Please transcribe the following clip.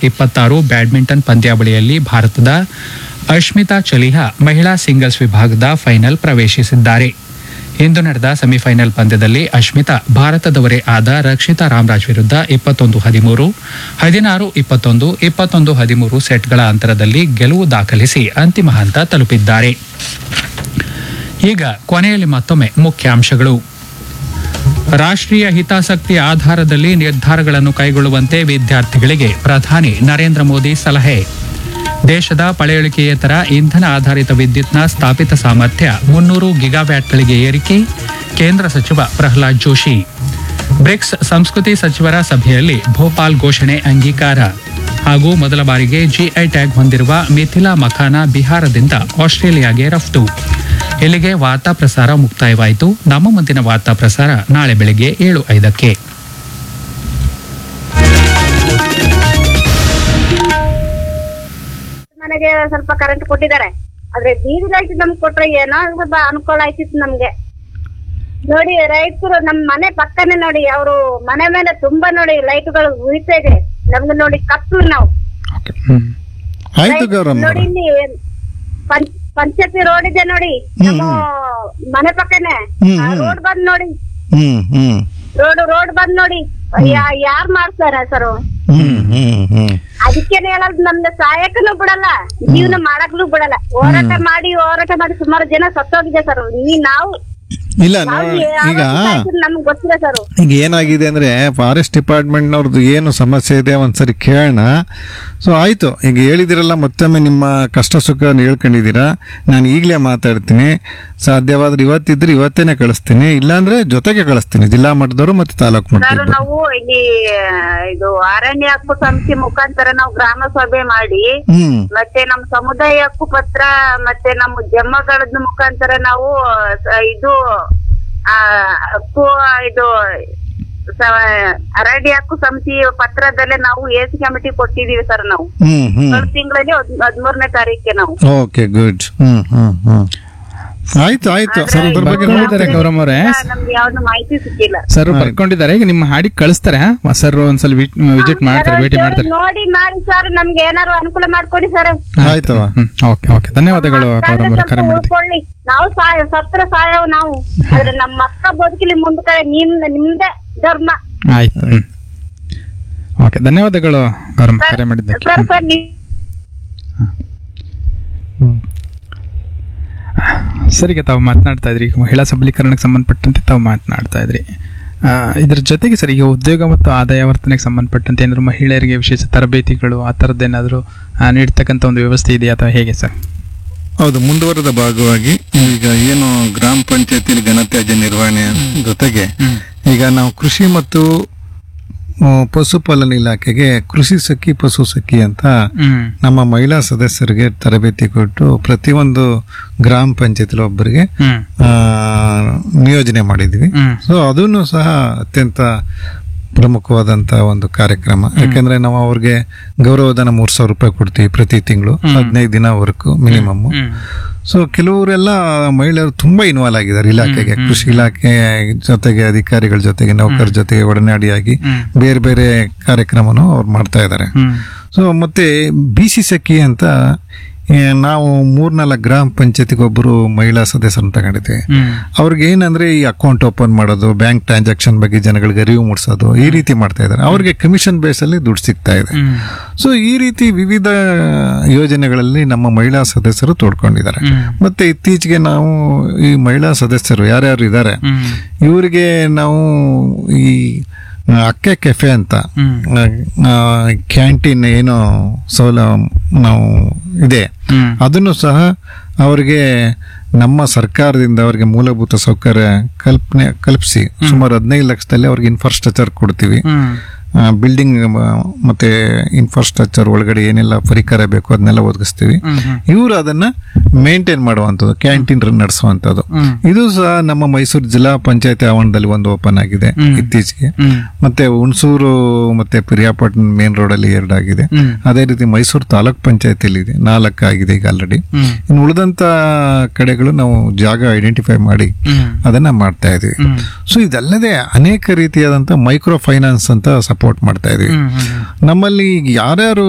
ಇಪ್ಪತ್ತಾರು ಬ್ಯಾಡ್ಮಿಂಟನ್ ಪಂದ್ಯಾವಳಿಯಲ್ಲಿ ಭಾರತದ ಅಶ್ಮಿತಾ ಚಲಿಹಾ ಮಹಿಳಾ ಸಿಂಗಲ್ಸ್ ವಿಭಾಗದ ಫೈನಲ್ ಪ್ರವೇಶಿಸಿದ್ದಾರೆ ಇಂದು ನಡೆದ ಸೆಮಿಫೈನಲ್ ಪಂದ್ಯದಲ್ಲಿ ಅಶ್ಮಿತಾ ಭಾರತದವರೇ ಆದ ರಕ್ಷಿತಾ ರಾಮರಾಜ್ ವಿರುದ್ಧ ಇಪ್ಪತ್ತೊಂದು ಹದಿಮೂರು ಹದಿನಾರು ಇಪ್ಪತ್ತೊಂದು ಇಪ್ಪತ್ತೊಂದು ಹದಿಮೂರು ಸೆಟ್ಗಳ ಅಂತರದಲ್ಲಿ ಗೆಲುವು ದಾಖಲಿಸಿ ಅಂತಿಮ ಹಂತ ತಲುಪಿದ್ದಾರೆ ಈಗ ಕೊನೆಯಲ್ಲಿ ಮತ್ತೊಮ್ಮೆ ಮುಖ್ಯಾಂಶಗಳು ರಾಷ್ಟ್ರೀಯ ಹಿತಾಸಕ್ತಿ ಆಧಾರದಲ್ಲಿ ನಿರ್ಧಾರಗಳನ್ನು ಕೈಗೊಳ್ಳುವಂತೆ ವಿದ್ಯಾರ್ಥಿಗಳಿಗೆ ಪ್ರಧಾನಿ ನರೇಂದ್ರ ಮೋದಿ ಸಲಹೆ ದೇಶದ ಪಳೆಯುಳಿಕೆಯೇತರ ಇಂಧನ ಆಧಾರಿತ ವಿದ್ಯುತ್ನ ಸ್ಥಾಪಿತ ಸಾಮರ್ಥ್ಯ ಮುನ್ನೂರು ಗಿಗಾವ್ಯಾಟ್ಗಳಿಗೆ ಏರಿಕೆ ಕೇಂದ್ರ ಸಚಿವ ಪ್ರಹ್ಲಾದ್ ಜೋಶಿ ಬ್ರಿಕ್ಸ್ ಸಂಸ್ಕೃತಿ ಸಚಿವರ ಸಭೆಯಲ್ಲಿ ಭೋಪಾಲ್ ಘೋಷಣೆ ಅಂಗೀಕಾರ ಹಾಗೂ ಮೊದಲ ಬಾರಿಗೆ ಜಿಐ ಟ್ಯಾಗ್ ಹೊಂದಿರುವ ಮಿಥಿಲಾ ಮಖಾನ ಬಿಹಾರದಿಂದ ಆಸ್ಟ್ರೇಲಿಯಾಗೆ ರಫ್ತು ಇಲ್ಲಿಗೆ ವಾರ್ತಾ ಪ್ರಸಾರ ಮುಕ್ತಾಯವಾಯಿತು ನಮ್ಮ ಮುಂದಿನ ವಾರ್ತಾ ಪ್ರಸಾರ ನಾಳೆ ಬೆಳಗ್ಗೆ ಏಳು ಐದಕ್ಕೆ ಮನೆಗೆ ಸ್ವಲ್ಪ ಕರೆಂಟ್ ಕೊಟ್ಟಿದ್ದಾರೆ ಆದ್ರೆ ಬೀದಿ ಲೈಟ್ ನಮ್ಗೆ ಕೊಟ್ರೆ ಏನೋ ಸ್ವಲ್ಪ ಅನುಕೂಲ ಆಯ್ತಿತ್ತು ನಮ್ಗೆ ನೋಡಿ ರೈತರು ನಮ್ ಮನೆ ಪಕ್ಕನೆ ನೋಡಿ ಅವರು ಮನೆ ಮೇಲೆ ತುಂಬಾ ನೋಡಿ ಲೈಟ್ಗಳು ಉಳಿತಾ ಇದೆ ನಮ್ಗೆ ನೋಡಿ ಕತ್ಲು ನಾವು ಆಯ್ತು ಗೌರಮ್ಮ ನೋಡಿ ಇಲ್ಲಿ ಪಂಚ್- ಪಂಚಾಯತಿ ರೋಡ್ ಇದೆ ನೋಡಿ ನಮ್ಮ ಮನೆ ಪಕ್ಕನೆ ಹ್ಮ್, ಹ್ಮ್. ರೋಡ್ ಬಂದ್ ನೋಡಿ ಹ್ಮ್ ಹ್ಮ್ ರೋಡ್ ರೋಡ್ ಬಂದ್ ನೋಡಿ ಯಾ- ಯಾರ್ ಮಾಡ್ತಾರೆ ಸರ್ ಹ್ಮ್ ಹ್ಮ್ ಹ್ಮ್ ಅದಕ್ಕೇನೆ ಹೇಳೋದು ನಮ್ಗೆ ಸಹಾಯಕನು ಬಿಡಲ್ಲ ಜೀವನ ಮಾಡಕ್ಲು ಬಿಡಲ್ಲ ಹೋರಾಟ ಮಾಡಿ ಹೋರಾಟ ಮಾಡಿ ಸುಮಾರು ಜನ ಸತ್ತೋಗಿದೆ ಸರ್ ಈ ನಾವು ಇಲ್ಲ ನಾವು ನೋ- ಯಾವ ಈಗ ಸಾಯ್ತಿದ್ ನಮ್ಗ್ ಗೊತ್ತಿಲ್ಲ ಸರ್ ಈಗ ಏನಾಗಿದೆ ಅಂದ್ರೆ ಫಾರೆಸ್ಟ್ ಡಿಪಾರ್ಟ್ಮೆಂಟ್ನವ್ರದ್ದು ಏನು ಸಮಸ್ಯೆ ಇದೆ ಒಂದ್ಸರಿ ಕೇಳೋಣ ಸೊ ಆಯ್ತು ಈಗ ಹೇಳಿದಿರಲ್ಲ ಮತ್ತೊಮ್ಮೆ ನಿಮ್ಮ ಕಷ್ಟ ಸುಖ ಹೇಳ್ಕೊಂಡಿದ್ದೀರಾ ನಾನು ಈಗಲೇ ಮಾತಾಡ್ತೀನಿ ಸಾಧ್ಯವಾದ್ರೆ ಇವತ್ತಿದ್ರೆ ಇವತ್ತೇನೆ ಕಳಿಸ್ತೀನಿ ಇಲ್ಲಾಂದ್ರೆ ಜೊತೆಗೆ ಕಳಿಸ್ತೀನಿ ಜಿಲ್ಲಾ ಮಟ್ಟದವರು ಮತ್ತೆ ತಾಲೂಕು ಸರ್ ಮಟ್ಟದವರು ನಾವು ಇಲ್ಲಿ ಇದು ಅರಣ್ಯ ಹಕ್ಕು ಸಮಿತಿ ಮುಖಾಂತರ ನಾವು ಗ್ರಾಮ ಸಭೆ ಮಾಡಿ ಹ್ಮ್ ಮತ್ತೆ ನಮ್ಮ ಸಮುದಾಯ ಹಕ್ಕು ಪತ್ರ ಮತ್ತೆ ನಮ್ಮ ಜಮ್ಮಗಳದ ಮುಖಾಂತರ ನಾವು ಸ- ಇದು ಆ ಹಕ್ಕು ಇದು ಸ- ಅರಣ್ಯ ಹಕ್ಕು ಸಮಿತಿ ಪತ್ರದಲ್ಲೇ ನಾವು ಎಸಿ ಕಮಿಟಿ ಕೊಟ್ಟಿದೀವಿ ಸರ್ ನಾವು ಹ್ಮ್ ಹ್ಮ್ ಒಂದು ತಿಂಗಳಲ್ಲಿ ಹದಿಮೂರನೇ ತಾರೀಕಿಗೆ ನಾವು ಓಕೆ ಗುಡ್ ಹ್ಮ್ ಹ್ಮ್ ಹ್ಮ್ ಆಯ್ತು ಆಯ್ತು ಸರ್ ಇದ್ರ ಬಗ್ಗೆ ಬರ್ಕೊಂಡಿದ್ದಾರೆ ಗೌರಮ್ಮ ಅವರೇ ನಮ್ಗೆ ಯಾವ್ದು ಮಾಹಿತಿ ಸಿಕ್ಕಿಲ್ಲ ಸರ್ ಬರ್ಕೊಂಡಿದ್ದಾರೆ ಈಗ ನಿಮ್ಮ ಹಾಡಿಗೆ ಕಳಿಸ್ತಾರೆ ಸರ್ ಒಂದ್ಸಲ ವಿಸಿಟ್ ಮಾಡ್ತಾರೆ ಭೇಟಿ ಮಾಡ್ತಾರೆ ನೋಡಿ ಮಾಡಿ ಸರ್ ನಮ್ಗೆ ಏನಾರು ಅನುಕೂಲ ಮಾಡ್ಕೊಡಿ ಸರ್ ಆಯ್ತವ ಹ್ಮ್ ಓಕೆ ಓಕೆ ಧನ್ಯವಾದಗಳು ಗೌರಮ್ಮ ಅವರೇ ಕರೆ ಮಾಡಿದ್ದಕ್ಕೆ ಉಳ್ಕೊಳ್ಳಿ ನಾವು ಸಾಯ ಸತ್ರ ಸಾಯವ್ ನಾವು ಆದ್ರೆ ನಮ್ಮ ಮಕ್ಕ ಬದುಕಲಿ ಮುಂದಕ್ಕೆ ನಿಮ್ ನಿಮ್ದೇ ಧರ್ಮ ಆಯ್ತು ಹ್ಮ್ ಓಕೆ ಧನ್ಯವಾದಗಳು ಗೌರಮ್ಮ ಕರೆ ಮಾಡಿದ್ದಕ್ಕೆ ಸರ್ ಸರ್ ನೀವ್ ಸರಿಗೆ ತಾವು ಮಾತನಾಡ್ತಾ ಇದ್ರಿ ಈಗ ಮಹಿಳಾ ಸಬಲೀಕರಣಕ್ಕೆ ಸಂಬಂಧಪಟ್ಟಂತೆ ತಾವು ಮಾತನಾಡ್ತಾ ಇದ್ರಿ ಆ, ಇದ್ರ ಜೊತೆಗೆ ಸರ್ ಈಗ ಉದ್ಯೋಗ ಮತ್ತು ಆದಾಯ ವರ್ತನೆಗೆ ಸಂಬಂಧಪಟ್ಟಂತೆ ಏನಾದ್ರು ಮಹಿಳೆಯರಿಗೆ ವಿಶೇಷ ತರಬೇತಿಗಳು ಆ ಥರದ್ದೇನಾದರೂ ನೀಡ್ತಕ್ಕಂಥ ಒಂದು ವ್ಯವಸ್ಥೆ ಇದೆಯಾ ಅಥವಾ ಹೇಗೆ ಸರ್ ಹೌದು ಮುಂದುವರೆದ ಭಾಗವಾಗಿ ಈಗ ಏನು ಗ್ರಾಮ ಪಂಚಾಯತಿಲಿ ಘನತ್ಯಾಜ್ಯ ನಿರ್ವಹಣೆ ಜೊತೆಗೆ ಈಗ ನಾವು ಕೃಷಿ ಮತ್ತು ಆ, ಪಶುಪಾಲನೆ ಇಲಾಖೆಗೆ ಕೃಷಿ ಸಖಿ ಪಶು ಸಖಿ ಅಂತ ಹ್ಮ್ ನಮ್ಮ ಮಹಿಳಾ ಸದಸ್ಯರಿಗೆ ತರಬೇತಿ ಕೊಟ್ಟು ಪ್ರತಿಯೊಂದು ಗ್ರಾಮ ಪಂಚಾಯತಿಲಿ ಒಬ್ಬರಿಗೆ ಹ್ಮ್ ಆ, ನಿಯೋಜನೆ ಮಾಡಿದ್ವಿ ಹ್ಮ್ ಸೊ ಅದನ್ನು ಸಹ ಅತ್ಯಂತ ಪ್ರಮುಖವಾದಂತ ಒಂದು ಕಾರ್ಯಕ್ರಮ ಯಾಕಂದ್ರೆ ನಾವು ಅವ್ರಿಗೆ ಗೌರವಧನ ಮೂರ್ ಸಾವಿರ ರೂಪಾಯಿ ಕೊಡ್ತೀವಿ ಪ್ರತಿ ತಿಂಗಳು ಹದಿನೈದು ದಿನ ವರ್ಕು ಮಿನಿಮಮ್ ಹ್ಮ್ ಸೊ ಕೆಲವರೆಲ್ಲ ಮಹಿಳೆಯರು ತುಂಬಾ ಇನ್ವಾಲ್ವ್ ಆಗಿದ್ದಾರೆ ಇಲಾಖೆಗೆ ಕೃಷಿ ಇಲಾಖೆ ಜೊತೆಗೆ ಅಧಿಕಾರಿಗಳ ಜೊತೆಗೆ ನೌಕರ ಜೊತೆಗೆ ಒಡನಾಡಿಯಾಗಿ ಬೇರೆ ಬೇರೆ ಕಾರ್ಯಕ್ರಮನು ಅವ್ರು ಮಾಡ್ತಾ ಇದ್ದಾರೆ ಹ್ಮ್ ಸೊ ಮತ್ತೆ ಬಿ ಸಿ ಸಖಿ ಅಂತ ಏ, ನಾವು ಮೂರ್ನಾಲ್ಕು ಗ್ರಾಮ ಪಂಚಾಯತಿಗೆ ಒಬ್ಬರು ಮಹಿಳಾ ಸದಸ್ಯರನ್ನು ತಗೊಂಡಿದ್ವಿ ಹ್ಮ್ ಅವ್ರಿಗೆ ಏನಂದ್ರೆ ಈ ಅಕೌಂಟ್ ಓಪನ್ ಮಾಡೋದು ಬ್ಯಾಂಕ್ ಟ್ರಾನ್ಸಾಕ್ಷನ್ ಬಗ್ಗೆ ಜನಗಳಿಗೆ ಅರಿವು ಮೂಡಿಸೋದು ಈ ರೀತಿ ಮಾಡ್ತಾ ಇದ್ದಾರೆ ಅವ್ರಿಗೆ ಕಮಿಷನ್ ಬೇಸ್ ಅಲ್ಲಿ ದುಡ್ಡು ಸಿಗ್ತಾ ಇದೆ ಹ್ಮ್ ಸೊ ಈ ರೀತಿ ವಿವಿಧ ಯೋಜನೆಗಳಲ್ಲಿ ನಮ್ಮ ಮಹಿಳಾ ಸದಸ್ಯರು ತೋಡ್ಕೊಂಡಿದ್ದಾರೆ ಹ್ಮ್ ಮತ್ತೆ ಇತ್ತೀಚೆಗೆ ನಾವು ಈ ಮಹಿಳಾ ಸದಸ್ಯರು ಯಾರ್ಯಾರು ಇದ್ದಾರೆ ಹ್ಮ್ ಇವರಿಗೆ ನಾವು ಈ ಅಕ್ಕೆ ಕೆಫೆ ಅಂತ ಹ್ಮ್ ಕ್ಯಾಂಟೀನ್ ಏನೋ ಸೌಲ ನಾವು ಇದೆ ಹ್ಮ್ ಅದನ್ನು ಸಹ ಅವರಿಗೆ ನಮ್ಮ ಸರ್ಕಾರದಿಂದ ಅವರಿಗೆ ಮೂಲಭೂತ ಸೌಕರ್ಯ ಕಲ್ಪನೆ ಕಲ್ಪಿಸಿ ಸುಮಾರು ಹದಿನೈದು ಲಕ್ಷದಲ್ಲಿ ಅವ್ರಿಗೆ ಇನ್ಫ್ರಾಸ್ಟ್ರಕ್ಚರ್ ಕೊಡ್ತೀವಿ ಹ್ಮ್ ಬಿಲ್ಡಿಂಗ್ ಮತ್ತೆ ಇನ್ಫ್ರಾಸ್ಟ್ರಕ್ಚರ್ ಒಳಗಡೆ ಏನೆಲ್ಲ ಪರಿಕರ ಬೇಕು ಅದನ್ನೆಲ್ಲ ಒದಗಿಸ್ತೀವಿ ಹ್ಮ್ ಹ್ಮ್ ಇವರು ಅದನ್ನ ಮೇಂಟೈನ್ ಮಾಡುವಂಥದ್ದು ಕ್ಯಾಂಟೀನ್ ನಡೆಸುವಂಥದ್ದು ಹ್ಮ್ ಇದು ಸಹ ನಮ್ಮ ಮೈಸೂರು ಜಿಲ್ಲಾ ಪಂಚಾಯತಿ ಆವರಣದಲ್ಲಿ ಒಂದು ಓಪನ್ ಆಗಿದೆ ಹ್ಮ್. ಇತ್ತೀಚೆಗೆ ಹ್ಮ್ ಮತ್ತೆ ಹುಣಸೂರು ಮತ್ತೆ ಪಿರಿಯಾಪಟ್ಟಣ ಮೇನ್ ರೋಡ್ ಅಲ್ಲಿ ಎರಡಾಗಿದೆ ಹ್ಮ್ ಅದೇ ರೀತಿ ಮೈಸೂರು ತಾಲೂಕ್ ಪಂಚಾಯತಿಯಲ್ಲಿ ಇದೆ ನಾಲ್ಕು ಆಗಿದೆ ಈಗ ಆಲ್ರೆಡಿ ಹ್ಮ್ ಇನ್ನು ಉಳಿದಂತ ಕಡೆಗಳು ನಾವು ಜಾಗ ಐಡೆಂಟಿಫೈ ಮಾಡಿ ಹ್ಮ್ ಅದನ್ನ ಮಾಡ್ತಾ ಇದೀವಿ ಹ್ಮ್ ಸೊ ಇದಲ್ಲದೆ ಅನೇಕ ರೀತಿಯಾದಂತ ಮೈಕ್ರೋ ಫೈನಾನ್ಸ್ ಅಂತ ಸಪೋರ್ಟ್ ಮಾಡ್ತಾ ಇದೀವಿ ಹ್ಮ್ ಹ್ಮ್ ನಮ್ಮಲ್ಲಿ ಯಾರ್ಯಾರು